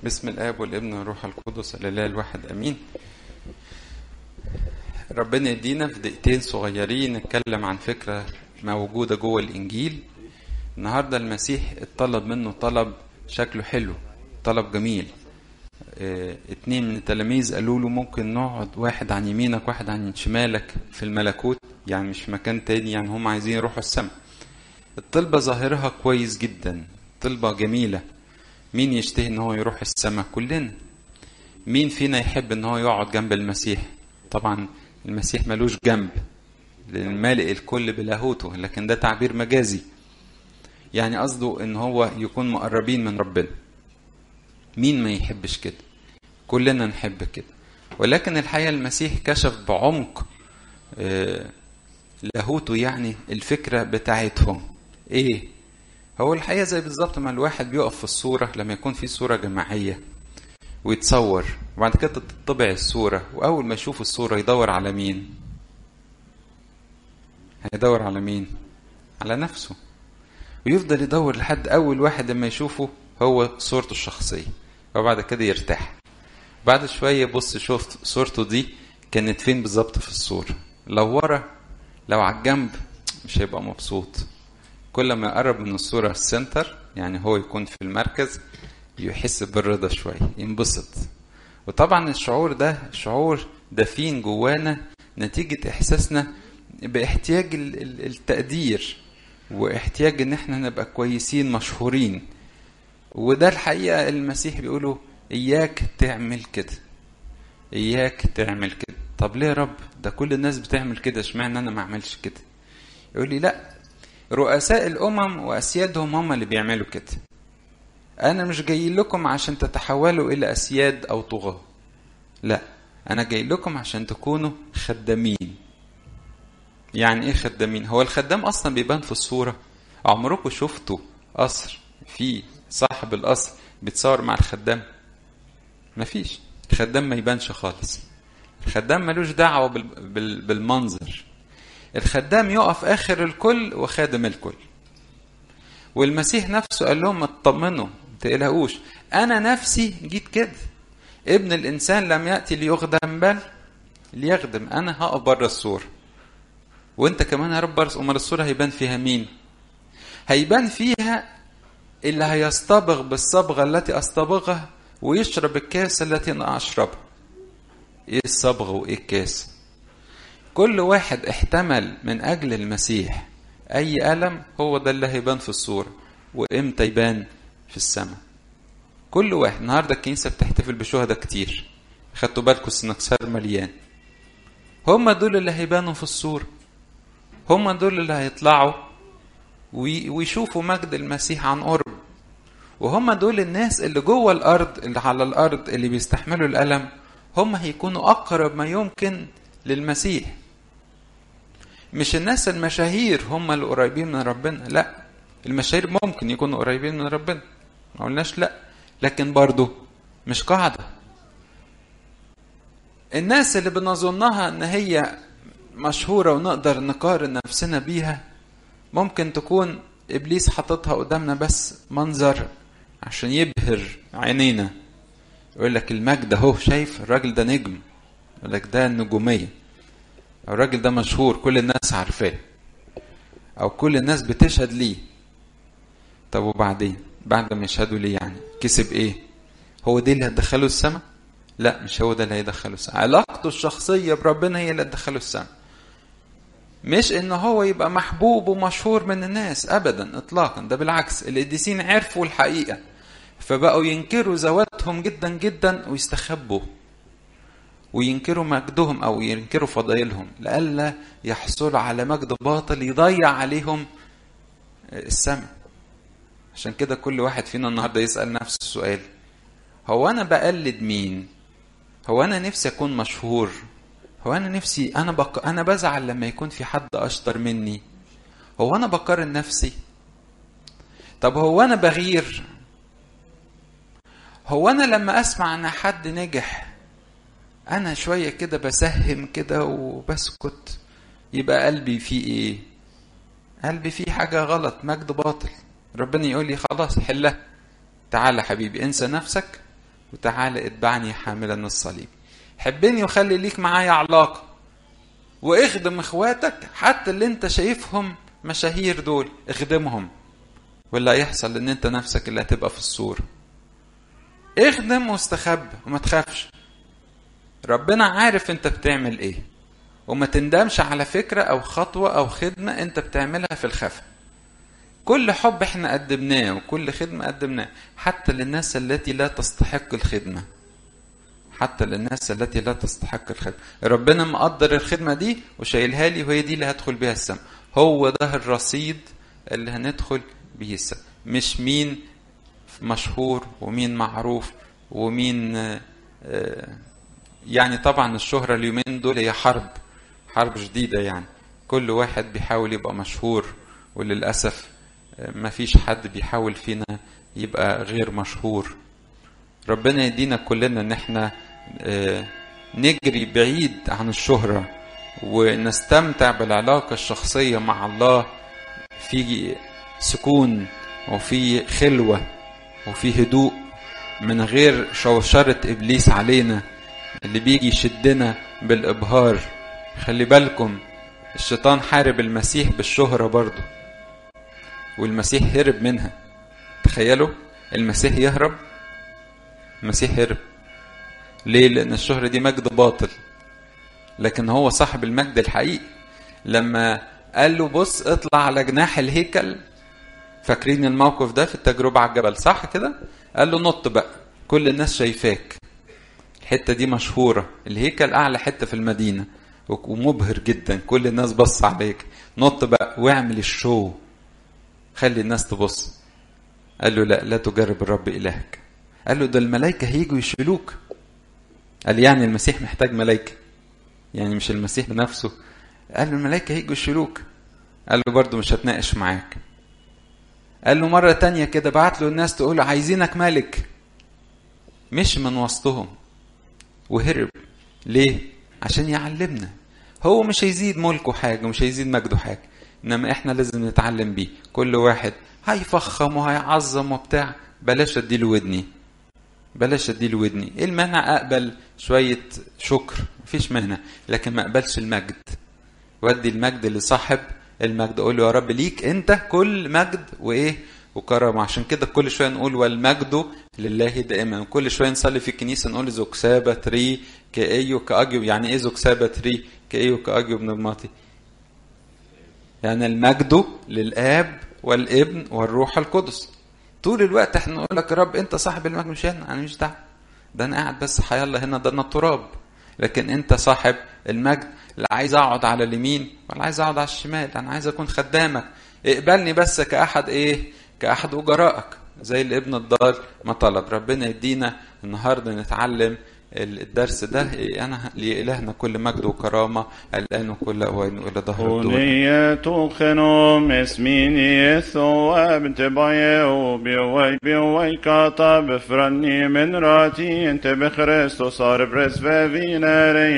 باسم الاب والابن والروح القدس الاله الواحد امين ربنا يدينا في دقيقتين صغيرين نتكلم عن فكره موجوده جوه الانجيل النهارده المسيح اتطلب منه طلب شكله حلو طلب جميل اه اتنين من التلاميذ قالوا له ممكن نقعد واحد عن يمينك واحد عن شمالك في الملكوت يعني مش في مكان تاني يعني هم عايزين يروحوا السماء الطلبة ظاهرها كويس جدا طلبة جميلة مين يشتهي ان هو يروح السماء كلنا مين فينا يحب ان هو يقعد جنب المسيح طبعا المسيح ملوش جنب لان مالئ الكل بلاهوته لكن ده تعبير مجازي يعني قصده ان هو يكون مقربين من ربنا مين ما يحبش كده كلنا نحب كده ولكن الحقيقة المسيح كشف بعمق لاهوته يعني الفكرة بتاعتهم ايه هو الحقيقة زي بالظبط ما الواحد بيقف في الصورة لما يكون في صورة جماعية ويتصور وبعد كده تطبع الصورة وأول ما يشوف الصورة يدور على مين هيدور على مين على نفسه ويفضل يدور لحد أول واحد لما يشوفه هو صورته الشخصية وبعد كده يرتاح بعد شوية بص شوف صورته دي كانت فين بالظبط في الصورة لو ورا لو على الجنب مش هيبقى مبسوط كل ما يقرب من الصورة السنتر يعني هو يكون في المركز يحس بالرضا شوية ينبسط وطبعا الشعور ده شعور دفين جوانا نتيجة إحساسنا باحتياج التقدير واحتياج إن احنا نبقى كويسين مشهورين وده الحقيقة المسيح بيقوله إياك تعمل كده إياك تعمل كده طب ليه يا رب ده كل الناس بتعمل كده اشمعنى أنا ما أعملش كده يقول لي لأ رؤساء الأمم وأسيادهم هم اللي بيعملوا كده أنا مش جاي لكم عشان تتحولوا إلى أسياد أو طغاة لا أنا جاي لكم عشان تكونوا خدامين يعني إيه خدامين هو الخدام أصلا بيبان في الصورة عمركم شفتوا قصر في صاحب القصر بيتصور مع الخدام مفيش الخدام ما يبانش خالص الخدام ملوش دعوة بالمنظر الخدام يقف آخر الكل وخادم الكل والمسيح نفسه قال لهم اطمنوا تقلقوش أنا نفسي جيت كده ابن الإنسان لم يأتي ليخدم بل ليخدم أنا هقف بره الصورة وأنت كمان يا رب أمال الصورة هيبان فيها مين؟ هيبان فيها اللي هيصطبغ بالصبغة التي أصطبغها ويشرب الكاس التي أنا أشربها إيه الصبغة وإيه الكاس؟ كل واحد احتمل من أجل المسيح أي ألم هو ده اللي هيبان في الصورة وإمتى يبان في السماء كل واحد النهاردة الكنيسة بتحتفل بشهداء كتير خدتوا بالكم السنكسار مليان هم دول اللي هيبانوا في الصورة هم دول اللي هيطلعوا ويشوفوا مجد المسيح عن قرب وهم دول الناس اللي جوه الأرض اللي على الأرض اللي بيستحملوا الألم هم هيكونوا أقرب ما يمكن للمسيح مش الناس المشاهير هم اللي قريبين من ربنا لا المشاهير ممكن يكونوا قريبين من ربنا ما قلناش لا لكن برضه مش قاعدة الناس اللي بنظنها ان هي مشهورة ونقدر نقارن نفسنا بيها ممكن تكون ابليس حاططها قدامنا بس منظر عشان يبهر عينينا يقول لك المجد اهو شايف الراجل ده نجم يقول لك ده النجوميه الراجل ده مشهور كل الناس عارفاه او كل الناس بتشهد ليه طب وبعدين بعد ما يشهدوا ليه يعني كسب ايه هو دي اللي هتدخله السماء لا مش هو ده اللي هيدخله السماء علاقته الشخصية بربنا هي اللي هتدخله السماء مش ان هو يبقى محبوب ومشهور من الناس ابدا اطلاقا ده بالعكس القديسين عرفوا الحقيقة فبقوا ينكروا ذواتهم جدا جدا ويستخبوا وينكروا مجدهم او ينكروا فضائلهم لئلا يحصلوا على مجد باطل يضيع عليهم السماء عشان كده كل واحد فينا النهارده يسال نفس السؤال هو انا بقلد مين هو انا نفسي اكون مشهور هو انا نفسي انا بق... انا بزعل لما يكون في حد اشطر مني هو انا بقارن نفسي طب هو انا بغير هو انا لما اسمع ان حد نجح انا شويه كده بسهم كده وبسكت يبقى قلبي فيه ايه قلبي فيه حاجه غلط مجد باطل ربنا يقول لي خلاص حلها تعالى حبيبي انسى نفسك وتعالى اتبعني حاملا الصليب حبني وخلي ليك معايا علاقة واخدم اخواتك حتى اللي انت شايفهم مشاهير دول اخدمهم واللي هيحصل ان انت نفسك اللي هتبقى في الصورة اخدم واستخبى وما تخافش ربنا عارف انت بتعمل ايه وما تندمش على فكرة او خطوة او خدمة انت بتعملها في الخفا كل حب احنا قدمناه وكل خدمة قدمناه حتى للناس التي لا تستحق الخدمة حتى للناس التي لا تستحق الخدمة ربنا مقدر الخدمة دي وشايلها لي وهي دي اللي هدخل بيها السماء هو ده الرصيد اللي هندخل بيه السماء مش مين مشهور ومين معروف ومين يعني طبعا الشهرة اليومين دول هي حرب حرب شديدة يعني كل واحد بيحاول يبقى مشهور وللأسف ما فيش حد بيحاول فينا يبقى غير مشهور ربنا يدينا كلنا ان احنا نجري بعيد عن الشهرة ونستمتع بالعلاقة الشخصية مع الله في سكون وفي خلوة وفي هدوء من غير شوشرة إبليس علينا اللي بيجي يشدنا بالإبهار خلي بالكم الشيطان حارب المسيح بالشهرة برضه والمسيح هرب منها تخيلوا المسيح يهرب المسيح هرب ليه لأن الشهرة دي مجد باطل لكن هو صاحب المجد الحقيقي لما قال له بص اطلع على جناح الهيكل فاكرين الموقف ده في التجربة على الجبل صح كده قال له نط بقى كل الناس شايفاك الحتة دي مشهورة الهيكل أعلى حتة في المدينة ومبهر جدا كل الناس بص عليك نط بقى واعمل الشو خلي الناس تبص قال له لا لا تجرب الرب إلهك قال له ده الملائكة هيجوا يشيلوك قال يعني المسيح محتاج ملائكة يعني مش المسيح بنفسه قال له الملائكة هيجوا يشيلوك قال له برضه مش هتناقش معاك قال له مرة تانية كده بعت له الناس تقول له عايزينك ملك مش من وسطهم وهرب ليه؟ عشان يعلمنا هو مش هيزيد ملكه حاجة مش هيزيد مجده حاجة إنما إحنا لازم نتعلم بيه كل واحد هيفخم وهيعظم وبتاع بلاش أديله ودني بلاش أديله ودني إيه المانع أقبل شوية شكر مفيش مانع لكن ما أقبلش المجد ودي المجد لصاحب المجد اقول له يا رب ليك انت كل مجد وايه وكرم عشان كده كل شويه نقول والمجد لله دائما كل شويه نصلي في الكنيسه نقول زوكسابا تري كايو كاجيو يعني ايه زوكسابا تري كايو كاجيو ابن الماطي يعني المجد للاب والابن والروح القدس طول الوقت احنا نقول لك يا رب انت صاحب المجد مش انا انا مش دعوه ده انا قاعد بس حيالله هنا ده انا التراب لكن انت صاحب المجد لا عايز اقعد على اليمين ولا عايز اقعد على الشمال انا عايز اكون خدامك اقبلني بس كاحد ايه كاحد اجرائك زي الابن الضال ما طلب ربنا يدينا النهارده نتعلم الدرس ده انا لالهنا كل مجد وكرامه الان وكل اوان والى ظهر الدور هنية خنوم اسميني الثواب تبعي وبيوي بيوي كاطا بفرني من راتي انت بخريستو صار برس فينا